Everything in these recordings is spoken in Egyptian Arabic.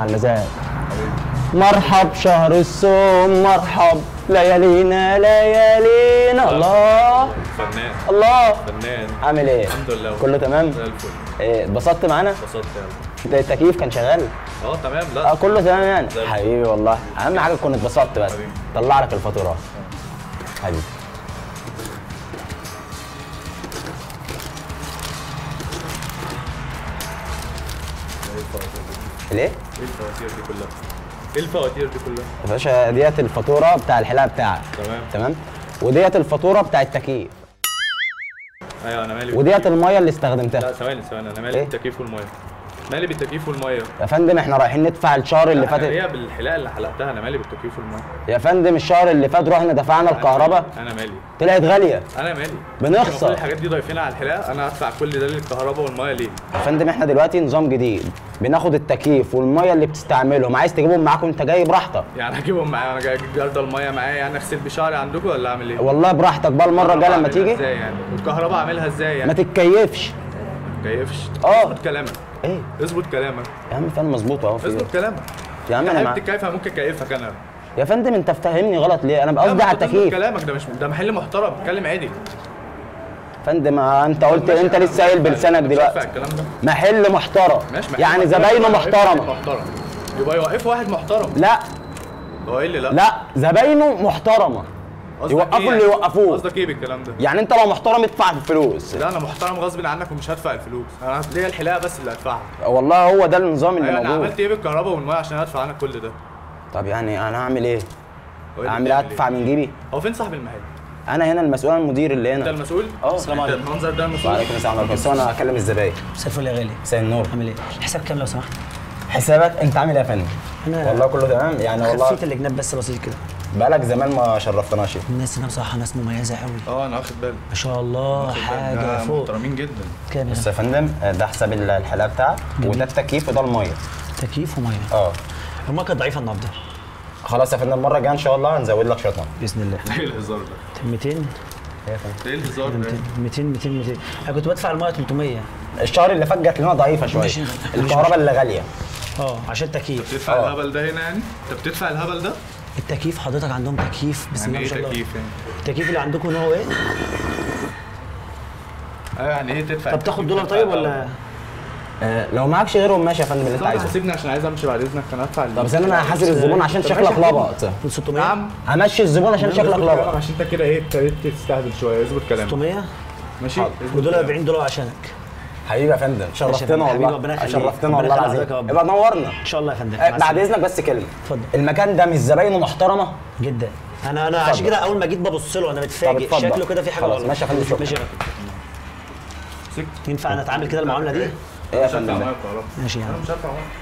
على المزاج مرحب شهر الصوم مرحب ليالينا ليالينا الله فنان الله فنان عامل ايه؟ الحمد لله كله تمام؟ زي الفل إيه، اتبسطت معانا؟ اتبسطت يعني انت التكييف كان شغال؟ اه تمام لا اه كله تمام يعني زي الفل. حبيبي والله اهم حاجه تكون اتبسطت بس حبيبي. طلع لك الفاتوره حبيبي ايه الفواتير دي؟ ليه؟ ايه الفواتير دي كلها؟ ايه الفواتير دي كلها؟ يا باشا ديت الفاتوره بتاع الحلاقه بتاعك تمام تمام وديت الفاتوره بتاع التكييف ايوه انا مالي وديت الميه اللي استخدمتها لا ثواني ثواني انا مالي إيه؟ بالتكييف والميه مالي بالتكييف والميه يا فندم احنا رايحين ندفع الشهر اللي لا، أنا فات هي بالحلاقه اللي حلقتها انا مالي بالتكييف والميه يا فندم الشهر اللي فات رحنا دفعنا الكهرباء انا مالي طلعت غاليه انا مالي بنخسر. كل الحاجات دي ضايفينها على الحلاقه انا هدفع كل ده للكهرباء والميه ليه؟ يا فندم احنا دلوقتي نظام جديد بناخد التكييف والميه اللي بتستعملهم عايز تجيبهم معاكم انت جاي براحتك يعني اجيبهم معايا انا جاي اجيب جردل الميه معايا يعني اغسل بشعري عندكم ولا اعمل ايه؟ والله براحتك بقى المره الجايه لما أعملها تيجي ازاي يعني؟ والكهرباء اعملها ازاي ما يعني؟ تتكيفش ما تكيفش اه. اظبط كلامك ايه اظبط كلامك يا عم فندم مظبوط اهو في اظبط إيه؟ كلامك يا عم انا حبيبتي معاك الكيفه ممكن اكيفك انا يا فندم انت فاهمني غلط ليه انا لا، قصدي ما على أنت تظبط التكييف كلامك ده مش ده محل محترم اتكلم عادي فندم آه، انت قلت ماشي، انت أنا لسه قايل مش بلسانك هدفع دلوقتي الكلام ده محل محترم ماشي محل يعني محترم، زباينه يبقى يوقف واحد محترمه محترم يبقى يوقفوا واحد محترم لا هو ايه اللي لا لا زباينه محترمه قصدك يوقفوا إيه اللي يعني؟ يوقفوه. قصدك ايه بالكلام ده يعني انت لو محترم ادفع الفلوس لا انا محترم غصب عنك ومش هدفع الفلوس انا ليا الحلاقه بس اللي هدفعها والله هو ده النظام اللي ايوه انا موجود عملت ايه بالكهرباء والميه عشان ادفع انا كل ده طب يعني انا هعمل ايه هو إيه اللي اعمل ايه بتعمل ادفع من جيبي هو فين صاحب المحل انا هنا المسؤول عن المدير اللي انت هنا المسؤول اه. السلام عليكم المنظر ده المسؤول وعليكم السلام ورحمه الله بس انا هكلم الزباين مساء الفل يا غالي مساء النور عامل ايه؟ الحساب كام لو سمحت؟ حسابك انت عامل ايه يا فندم انا والله كله تمام يعني والله خفيت الجناب بس بسيط كده بقالك زمان ما شرفتناش الناس هنا بصراحه ناس مميزه قوي اه انا واخد بالي ما شاء الله واخد بالي. حاجه ده فوق محترمين جدا كام بص هنا؟ يا فندم ده حساب الحلاقه بتاعك وده التكييف وده الميه تكييف وميه اه الميه كانت ضعيفه النهارده خلاص يا فندم المره الجايه ان شاء الله هنزود لك شويه ميه باذن الله ايه الهزار ده 200 إيه يا فندم؟ ايه الهزار ده 200 200 200 200 انا كنت بدفع الميه 300 الشهر اللي فات جات لنا ضعيفه شويه ماشي. الكهرباء اللي غاليه اه عشان التكييف بتدفع اه. الهبل ده هنا يعني انت بتدفع الهبل ده التكييف حضرتك عندهم تكييف بسم يعني الله ما ايه شاء الله تكييف يعني التكييف اللي عندكم نوعه ايه؟ ايوه يعني ايه تدفع طب تاخد دولار طيب ولا آه لو معكش غيرهم ماشي يا فندم اللي انت طب عايزه هسيبني عشان عايز امشي بعد اذنك انا هدفع طب استنى انا هحاسب الزبون عشان طب شكلك ماشي. لبط 600 نعم همشي الزبون عشان شكلك لبط عشان انت كده ايه ابتديت تستهبل شويه اظبط كلامك 600 ماشي حاضر. اظبط ودول كلامك. 40 دولار عشانك حبييب يا فندم شرفتنا حبيبي، والله ربنا يخليك. شرفتنا ربنا والله يخلي العظيم حضرتك يا رب. يبقى نورنا ان شاء الله يا فندم آه، مع بعد السلامة. اذنك بس كلمه اتفضل. المكان ده مش زباينه محترمه جدا انا انا عشان كده اول ما جيت ببص له انا طب متفاجئ اتفضل. شكله كده في حاجه خلاص، غلط ماشي يا فندم، شكرا. ماشي يا فندم. سكت ينفع انا اتعامل كده المعامله دي ايه يا مش هدفع فندم ميه ده؟ وكهرباء ماشي يا انا عم مش هدفع ميه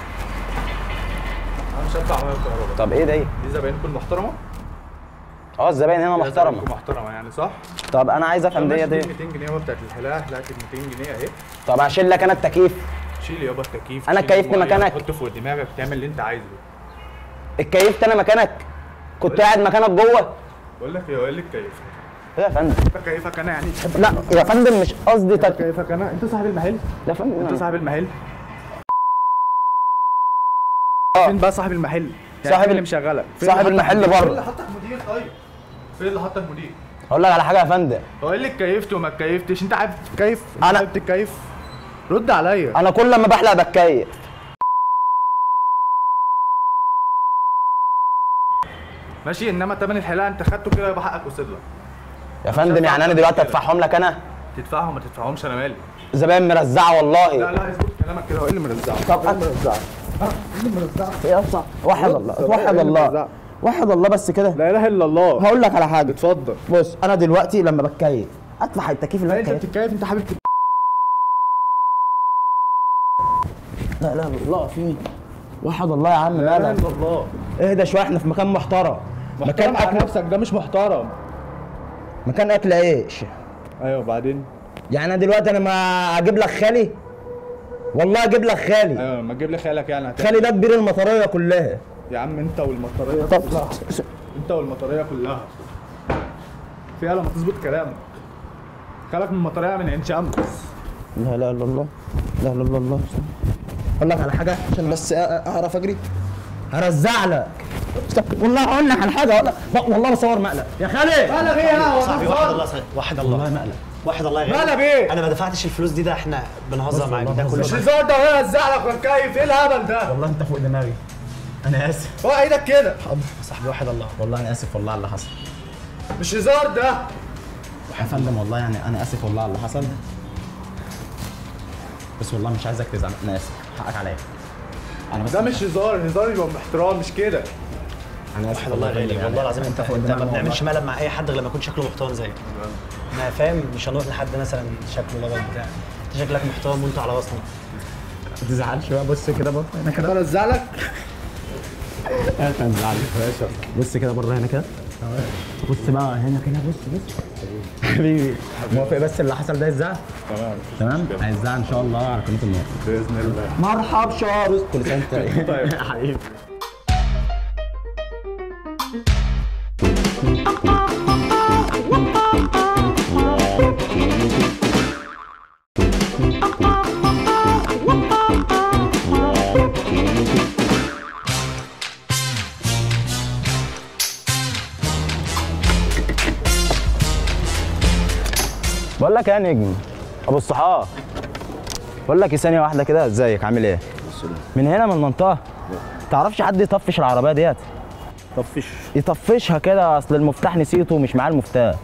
انا مش هدفع ميه وكهرباء طب ايه ده ايه؟ دي زباينكم محترمه اه الزباين هنا محترمه زباينكم محترمه يعني صح طب انا عايز افهم ماشي، ديت دي ايه 200 جنيه يابا بتاعت الحلاقه حلاقه 200 جنيه اهي طب هشيل لك انا التكييف شيل يابا التكييف أنا شيل كيفت المية، مكانك. حط فوق دماغك تعمل اللي انت عايزه اتكيفت انا مكانك كنت قاعد مكانك جوه بقول لك ايه هو اللي كيف ايه يا فندم انت كيفك انا يعني تحب لا يا فندم مش قصدي تك... كيفك انا انت صاحب المحل يا فندم انت أنا- صاحب المحل فين بقى صاحب المحل يعني صاحب فين اللي ال- مشغلك فين صاحب اللي حطك المحل مدير؟ بره. فين اللي حطك مدير طيب فين اللي حطك مدير هقول لك على حاجه يا فندم هو ايه اللي اتكيفت وما اتكيفتش انت عارف تتكيف انت أنا- عارف تتكيف رد عليا انا كل لما بحلق بتكيف ماشي انما تمن الحلاقه انت خدته كده يبقى حقك وصل لك يا فندم يعني انا دلوقتي ادفعهم لك انا تدفعهم ما تدفعهمش انا مالي زباين مرزعه والله لا لا اظبط كلامك كده هو ايه اللي مرزعك طب مرزعه ايه اصلا وحد الله وحد الله وحد الله بس كده لا اله الا الله هقول لك على حاجه اتفضل بص انا دلوقتي لما بتكيف ادفع التكييف اللي انت بتكيف بتتكيف انت حابب تت- لا لا الله في وحد الله يا عم لا اله مالك الا الله اهدى شويه احنا في مكان محترم مكان مكان على اكل نفسك ده مش محترم مكان اكل عيش ايوه وبعدين يعني انا دلوقتي انا ما اجيب لك خالي والله اجيب لك خالي ايوه لما تجيب لي خيالك يعني هتعمل خالي ده كبير المطريه كلها يا عم انت والمطريه طب كلها انت والمطريه كلها في لما تظبط كلامك خالك من المطريه من عين شمس لا لا الا الله لا لا الا الله اقول لك على حاجه عشان بس أ- اعرف اجري هرزع لك استغفر- والله هقول لك على حاجه والله والله بصور مقلب يا خالد مقلب ايه يا صاحبي واحد الله صاحبي. واحد الله والله مقلب واحد الله يا غالي مقلب ايه؟ انا ما دفعتش الفلوس دي ده احنا بنهزر معاك والله ده كله مش هزار ده ولا هزع لك ولا مكيف ايه الهبل ده؟ والله انت فوق دماغي انا اسف هو ايدك كده صاحبي واحد الله والله انا اسف والله على اللي حصل مش هزار ده يا فندم والله يعني انا اسف والله على اللي حصل بس والله مش عايزك تزعل انا اسف حقك عليا انا بس ده مش هزار الهزار يبقى باحترام مش كده انا اسف واحد الله يا غالي يعني والله العظيم انت فوق انت ما دماغي بنعملش والله. مقلب مع اي حد غير لما يكون شكله محترم زيك انا فاهم مش هنروح لحد مثلا شكله لبن بتاع انت شكلك محترم وانت على راسنا ما تزعلش بقى بص كده بره هنا كده انا ازع لك ما تزعلش بص كده بره هنا كده بص بقى هنا كده بص بص حبيبي موافق بس اللي حصل ده يتذاع تمام تمام هيتذاع ان شاء الله على قناه النور باذن الله مرحب شارس كل سنه وانت طيب يا حبيبي بقول لك يا نجم ابو الصحاب بقول لك إيه، ثانيه واحده كده ازيك عامل ايه من هنا من المنطقه تعرفش حد يطفش العربيه ديت طفش يطفشها كده اصل المفتاح نسيته ومش معاه المفتاح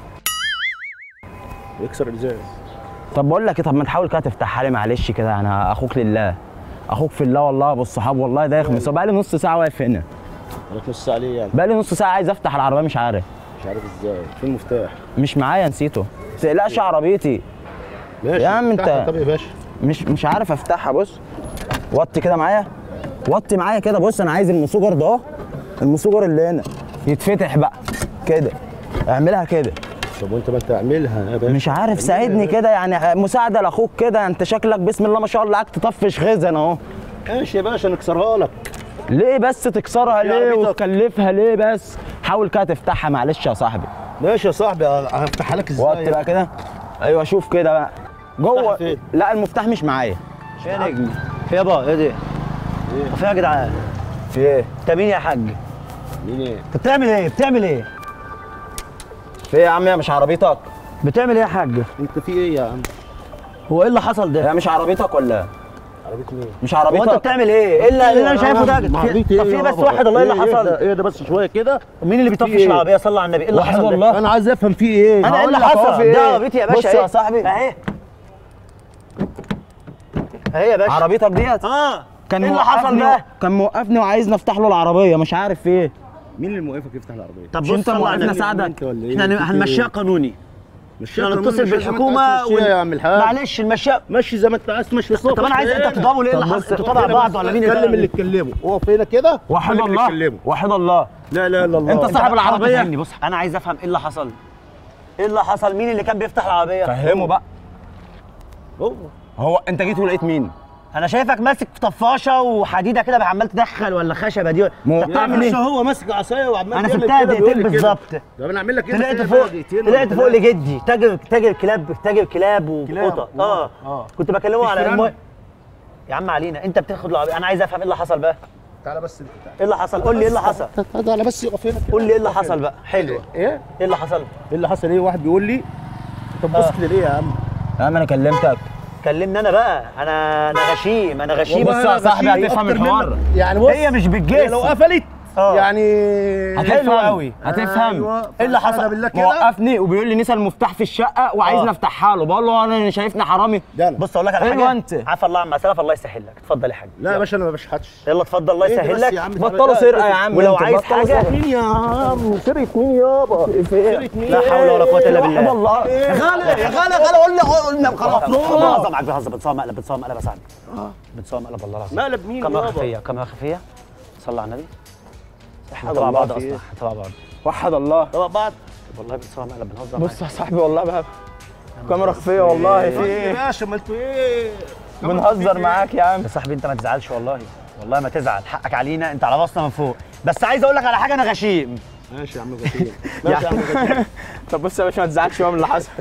يكسر الازاز طب بقول لك إيه، طب ما تحاول كده تفتحها لي معلش كده انا اخوك لله اخوك في الله والله يا ابو الصحاب والله ده يخمس بقى لي نص ساعه واقف هنا بقالك نص ساعه ليه يعني بقى لي نص ساعه عايز افتح العربيه مش عارف مش عارف ازاي فين المفتاح مش معايا نسيته تقلقش عربيتي ماشي يا عم انت- افتحها طب يا باشا مش مش عارف افتحها بص وطي كده معايا وطي معايا كده بص انا عايز المسوجر ده اهو المسوجر اللي هنا يتفتح بقى كده اعملها كده طب وانت ما انت اعملها يا باشا مش عارف ساعدني كده يعني مساعده لاخوك كده انت شكلك بسم الله ما شاء الله قاعد تطفش غزن اهو ماشي يا باشا نكسرها لك ليه بس تكسرها في ليه عربيتك. وتكلفها ليه بس حاول كده تفتحها معلش يا صاحبي ماشي يا صاحبي هفتحها لك ازاي وطي بقى كده ايوه شوف كده بقى جوه فين؟ لا المفتاح مش معايا يا نجم في يابا ايه دي؟ في يا جدعان في ايه انت مين يا حاج؟ مين ايه انت بتعمل ايه؟ بتعمل ايه؟ في ايه يا عم هي مش عربيتك بتعمل ايه يا حاج؟ انت في ايه يا عم هو ايه اللي حصل ده؟ هي مش عربيتك ولا عربيه مين مش هو انت عربيتك بتعمل ايه؟ ايه اللي إيه اللي انا شايفه ده؟ ما في- عربيتي طب ايه في بس يابا؟ واحد الله ايه اللي ايه حصل؟ ده ايه ده بس شويه كده مين اللي بيطفش ايه؟ العربيه صلى على النبي؟ ايه اللي واحد حصل ده؟ والله. انا عايز افهم في ايه انا ايه هقول اللي لك أهو في حصل؟ إيه؟ ده عربيتي يا باشا بص يا اهي. صاحبي. اهي اهي يا باشا عربيتك ديت اه كان ايه اللي حصل موقفني- ده؟ كان موقفني وعايزني افتح له العربيه مش عارف في ايه مين اللي موقفك يفتح العربيه طب مش بص انت صلى على موقفنا النبي. ساعدك انت ولا ايه احنا انت في هنمشيها ايه؟ قانوني مشيها احنا قانوني، نتصل مشيها زي ما انت بالحكومه عايز تمشيها يا عم الحاج معلش المشيها مشي زي ما انت عايز تمشي الصوت طب انا عايز انت تضربه ليه اللي طب حصل؟ بص- انتوا تبع بعض ولا مين اتكلم اللي اللي اتكلمه اقف هنا كده وحد اتكلم اللي الله اتكلمه. وحد الله لا لا لا الله انت صاحب العربيه فهمني بص انا عايز افهم ايه اللي حصل ايه اللي حصل مين اللي كان بيفتح العربيه فهمه بقى هو هو انت جيت ولقيت مين انا شايفك ماسك طفاشه وحديده كده عمال تدخل ولا خشبه دي مو- انت بتعمل ايه هو ماسك عصايه وعمال انا يعمل سبتها كده بيقول دقيقتين لي كده. بالظبط طب انا اعمل لك ايه طلعت بقى فوق دقيقتين ولا طلعت فوق ثلاثة؟ لجدي تاجر تاجر كلاب تاجر كلاب وقطط اه اه كنت بكلمه على تشتري المو... أنا؟ يا عم علينا انت بتاخد العربيه انا عايز افهم ايه اللي حصل بقى تعالى بس انت تعالى ايه اللي حصل قول لي ايه اللي حصل تعالى بس يقف هنا كده. قول لي ايه اللي حصل بقى حلو ايه ايه اللي حصل ايه اللي حصل ايه واحد بيقول لي انت بتبص لي ليه يا عم يا عم انا كلمتك كلمني انا بقى انا انا غشيم انا غشيم بص يا صاحبي هتفهم أكتر الحوار منك. يعني بص هي مش هي بالجيش لو قفلت اه. يعني هتفهم قوي. هتفهم أيوة. ايه اللي حصل؟ أنا بالله كده موقفني وبيقول لي نسى المفتاح في الشقه وعايزني افتحها له بقول له انا شايفني حرامي ده انا بص اقول لك على ايوه حاجه انت. عفى الله عما سلف الله يسهل لك اتفضل يا حاج لا يا باشا انا ما بشحتش يلا اتفضل الله إيه ده يسهل بس لك يا عم بطلوا سرقه يا عم ولو انتوا، عايز بطلوا حاجة- سرقة. مين يا عم سرقة مين يابا سرقة مين لا حول ولا قوه الا بالله وحد الله يا غالي يا غالي يا غالي قول لي قول لي خلاص بهزر معاك بهزر بتصور مقلب بتصور مقلب يا صاحبي بتصور مقلب والله العظيم مقلب مين كاميرا يابا خفيه كاميرا خفيه صلى على النبي احنا وحد تبع الله بعض في اصلا إيه؟ احنا تبع بعض وحد الله طبعا بعد والله بتصور مقلب بنهزر بص يا صاحبي والله بقى كاميرا خفيه والله في يا ايه باشا ما انتوا ايه بنهزر معاك يا عم يا صاحبي انت ما تزعلش والله والله ما تزعل حقك علينا انت على راسنا من فوق بس عايز اقول لك على حاجه انا غشيم ماشي يا عم غسيل ماشي يا عم غسيل طب بص يا باشا ما تزعلش بقى من اللي حصل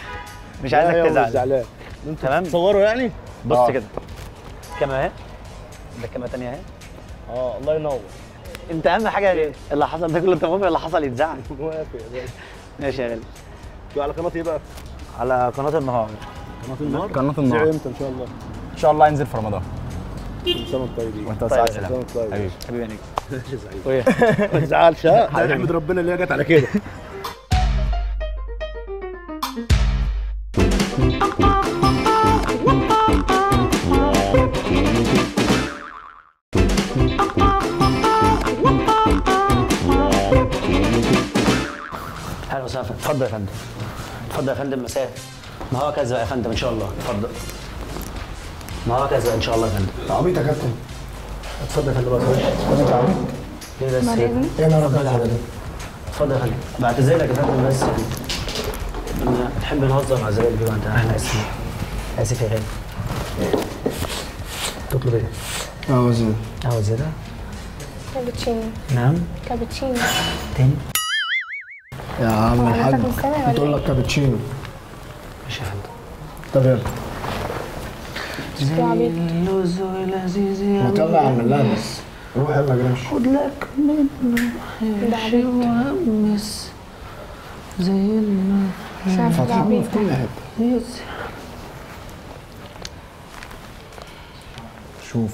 مش عايزك لا يا عم مش تزعل زعلان تمام تصوروا يعني بص آه. كده كاميرا اهي ده كلمه ثانيه اهي اه الله ينور انت اهم حاجه اللي حصل ده كله انت المهم اللي حصل يتزعل موافق يا باشا ماشي يا غالي شو على قناه ايه بقى؟ على قناه النهار قناه النار قناه زي النهار امتى ان شاء الله؟ ان شاء الله ينزل في رمضان كل سنه وانتم طيبين وانت طيب، سعيد سلام. كل سنه وانتم طيبين حبيبي حبيبي يا نجم ماشي يا سعيد وإيه؟ ما تزعلش ها احمد ربنا اللي هي جت على كده اهلا وسهلا اتفضل يا فندم اتفضل يا فندم مساء نهار كذا يا فندم ان شاء الله اتفضل نهار كذا ان شاء الله يا فندم عبيط يا كابتن اتفضل يا فندم بس انت عبيط ليه بس كده؟ ايه انا ربنا على ده اتفضل يا فندم بعتذر لك يا فندم بس يعني انا بنحب نهزر مع زمايلي كده انت احنا اسفين اسف يا غالي تطلب ايه؟ اه وزين قهوه زياده؟ كابتشينو نعم كابتشينو تاني يا عم هو الحاج حضرتك مش سامع ولا بتقول لك كابتشينو ماشي يا فندم طب يلا شكله عبيط اللوز لذيذ ما يلا يا عم الله بس روح يلا جرمش خد لك منه ده عبيط وامس زي ما مش عارفه ده فتحنا عبيط في كل حته يس شوف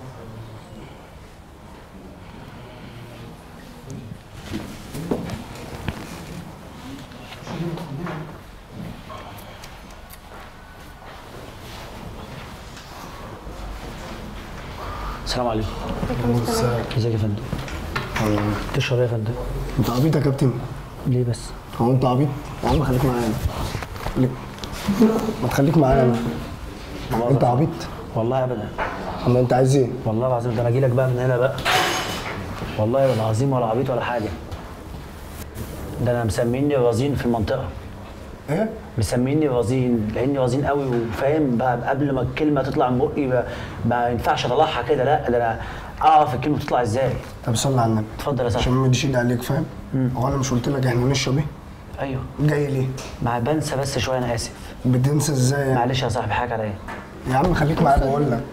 السلام عليكم ازيك يا فندم تشرب ايه يا فندم انت عبيط يا كابتن ليه بس هو انت عبيط يا عم خليك معانا خليك ما تخليك معانا انت عبيط والله ابدا اما انت عايز ايه والله العظيم ده انا اجي لك بقى من هنا بقى والله العظيم ولا عبيط ولا حاجه ده انا مسميني رزين في المنطقه ايه مسميني رزين لاني رزين قوي وفاهم بقى قبل ما الكلمه تطلع من بقي ب- ما ينفعش اطلعها كده لا ده انا اعرف الكلمه تطلع ازاي طب صلي على النبي اتفضل يا عشان صاحبي ما اديش ايدي عليك فاهم هو انا مش قلت لك احنا نشرب ايه ايوه جاي ليه مع بنسى بس شويه انا اسف بتنسى ازاي يعني معلش يا صاحبي حاجه عليا يا عم خليك معايا بقول لك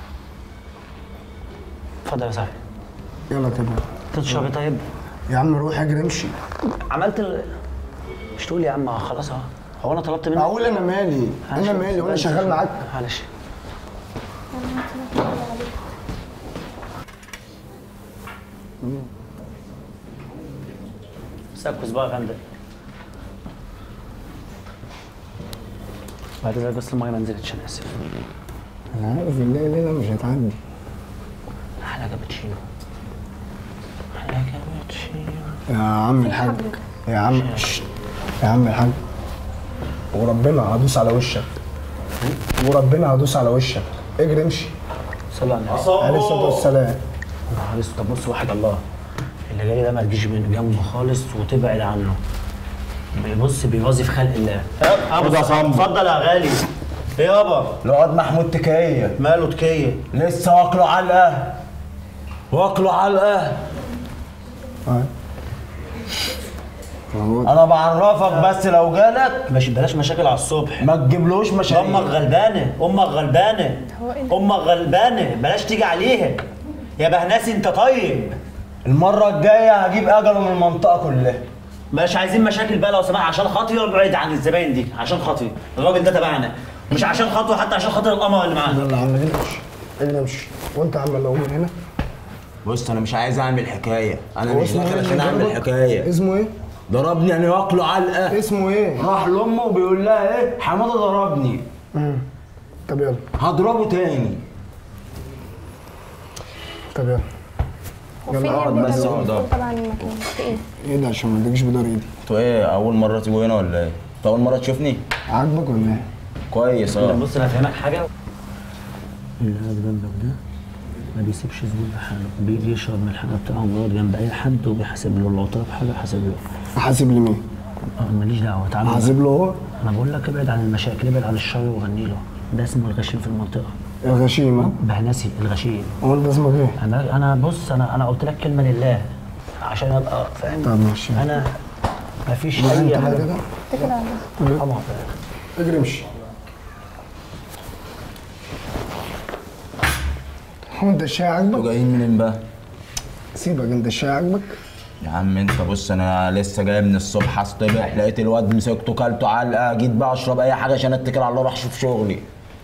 اتفضل يا صاحبي يلا تمام تشرب ايه طيب يا عم روح اجري امشي عملت ال... مش تقول يا عم خلاص اهو هو انا طلبت منك اقول انا مالي انا مالي وانا شغال معاك معلش سكس بقى يا فندم بعد ذلك بس الميه ما نزلتش انا اسف انا عارف الليله ليله مش هتعدي احلى كابتشينو احلى كابتشينو يا عم الحاج يا عم ششت. يا عم الحاج وربنا هدوس على وشك وربنا هدوس على وشك اجري امشي صلى على النبي عليه الصلاه والسلام معلش طب بص واحد الله اللي جاي ده ما تجيش من جنبه خالص وتبعد عنه بيبص بيوظف في خلق الله خد يا صنبو. اتفضل يا غالي ايه يابا الواد محمود تكيه ماله تكيه لسه واكله علقه واكله علقه هو انا بعرفك بس لو جالك ماشي بلاش مشاكل على الصبح ما تجيبلوش امك مشاريع غلبانه امك غلبانه هو إيه ده؟ امك غلبانه بلاش تيجي عليها يا بهناسي انت طيب المره الجايه هجيب اجله من المنطقه كلها مش عايزين مشاكل بقى لو سمحت عشان خاطري ابعد عن الزباين دي عشان خاطري الراجل ده تبعنا مش عشان خاطره حتى عشان خاطر القمر اللي معانا يلا يا عم اجري امشي اجري امشي وانت يا عم لو من هنا بص انا مش عايز اعمل حكايه انا هو مش اسمه داخل ايه عشان اللي اعمل جنبك؟ حكايه اسمه ايه؟ ضربني يعني واكله علقه اسمه ايه؟ راح لامه وبيقول لها ايه حماده ضربني طب يلا هضربه تاني طب يلا هو فين يلا يا اقعد ابني بس، ده اقعد، المفروض اقعد. طبعا المكان في ايه ايه ده عشان ما اديكش بدار ايدي انتوا ايه اول مره تيجوا هنا ولا ايه انت اول مره تشوفني عاجبك ولا ايه؟ كويس اه بص انا هفهمك حاجه اللي قاعد جنبك ده ما بيسيبش زبون لحاله بيجي يشرب من الحاجه بتاعه ويقعد جنب اي حد وبيحاسب له لو طلب حاجه حاسب له احاسب لمين؟ اه ماليش دعوه تعالى احاسب له هو؟ انا بقول لك ابعد عن المشاكل ابعد عن الشر وغني له ده اسمه الغشيم في المنطقه الغشيم ها؟ بهنسي الغشيم هو انت اسمك ايه؟ انا انا بص انا انا قلت لك كلمه لله عشان ابقى فاهم طب ماشي انا مفيش انت اي بقى حاجه كده اتكل على الله طبعا اجري امشي هو انت الشاي انتوا عاجبك؟ جايين منين بقى؟ سيبك انت الشاي عاجبك؟ يا عم انت بص انا لسه جاي من الصبح اصطبح لقيت الواد مسكته كلته علقه جيت بقى اشرب اي حاجه عشان اتكل على الله اروح اشوف شغلي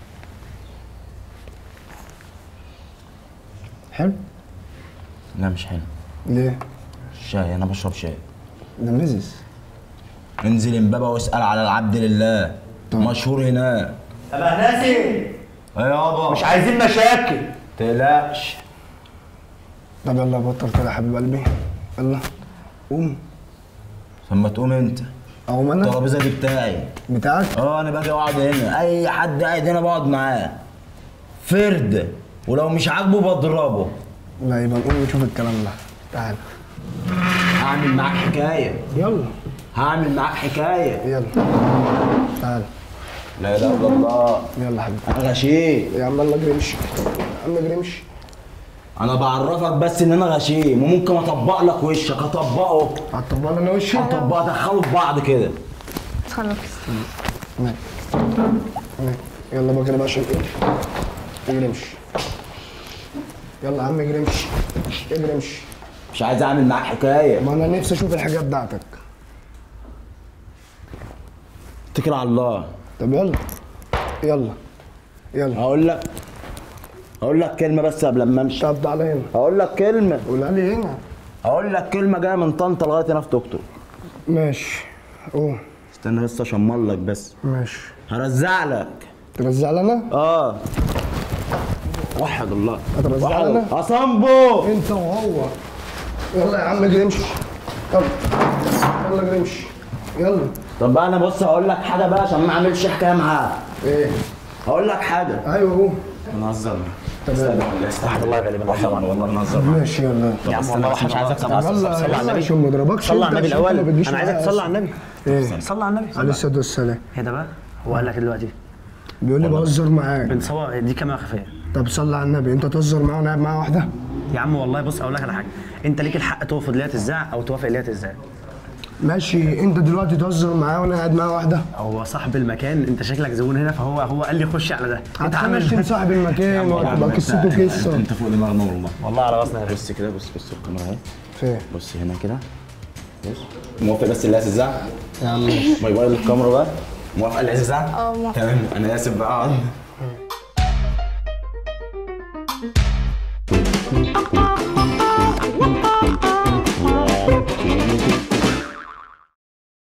حلو؟ لا مش حلو ليه؟ شاي انا بشرب شاي ده مزز انزل امبابه واسال على العبد لله مشهور هناك طب يا ناسي ايه يابا مش عايزين مشاكل تقلقش طب يلا بطل كده يا حبيب قلبي يلا قوم ثم تقوم انت اقوم انا الترابيزه دي بتاعي بتاعك اه انا باجي اقعد هنا اي حد قاعد هنا بقعد معاه فرد ولو مش عاجبه بضربه لا يبقى نقوم نشوف الكلام ده تعال هعمل معاك حكايه يلا هعمل معاك حكايه يلا تعال لا اله الا الله يلا يا حبيبي انا غشيم يا عم يلا اجري امشي يا عم اجري امشي انا بعرفك بس ان انا غشيم وممكن اطبق لك وشك اطبقه هتطبق لي انا وشي هطبق ادخله في بعض كده خلاص ماشي. ماشي. يلا بقى كده بقى عشان ايه اجري امشي يلا يا عم اجري امشي اجري امشي مش عايز اعمل معاك حكايه ما انا نفسي اشوف الحاجه بتاعتك اتكل على الله طب يلا يلا يلا هقول لك هقول لك كلمه بس قبل ما امشي طب تعالى هنا هقول لك كلمه قولها لي هنا هقول لك كلمه جايه من طنطا لغايه هنا في توك توك ماشي قوم استنى بس اشمر لك بس ماشي هرزع لك ترزع لي انا اه وحد الله هترزع وحد لنا؟ الله. اصنبو انت وهو يلا يا عم اجري امشي يلا يلا اجري امشي يلا طب بقى انا بص هقول لك حاجه بقى عشان ما اعملش حكايه معاه ايه هقول لك حاجه ايوه قوم نهزر طب يلا استحمل الله غالبا طبعا والله نهزر ماشي يلا يا عم والله مش عايزك طب تصلي يلا صلي على يلا النبي عشان ما اضربكش صلي على انت النبي عشان انت الاول ما بتجيش انا عايزك معايا تصلي على النبي ايه صلي على النبي عليه الصلاه والسلام ايه ده بقى هو قال لك إيه دلوقتي بيقول لي بهزر معاك بنصور دي كاميرا خفيه طب صلي على النبي انت تهزر معاه وانا قاعد معاه واحده يا عم والله بص اقول لك على حاجه انت ليك الحق ترفض ليها تذاع او توافق ليها تذاع ماشي انت دلوقتي تهزر معاه وانا قاعد معاه واحده هو صاحب المكان انت شكلك زبون هنا فهو هو قال لي خش على ده انت هتخشم عامل صاحب المكان وهتبقى قصته قصه انت فوق دماغنا والله والله على راسنا يا باشا بص كده بص بص الكاميرا اهي فين بص هنا كده بص موافق بس اللي هتزعق يا عم موبايل الكاميرا بقى موافق اللي هتزعق اه موافقة. تمام انا اسف بقى اقعد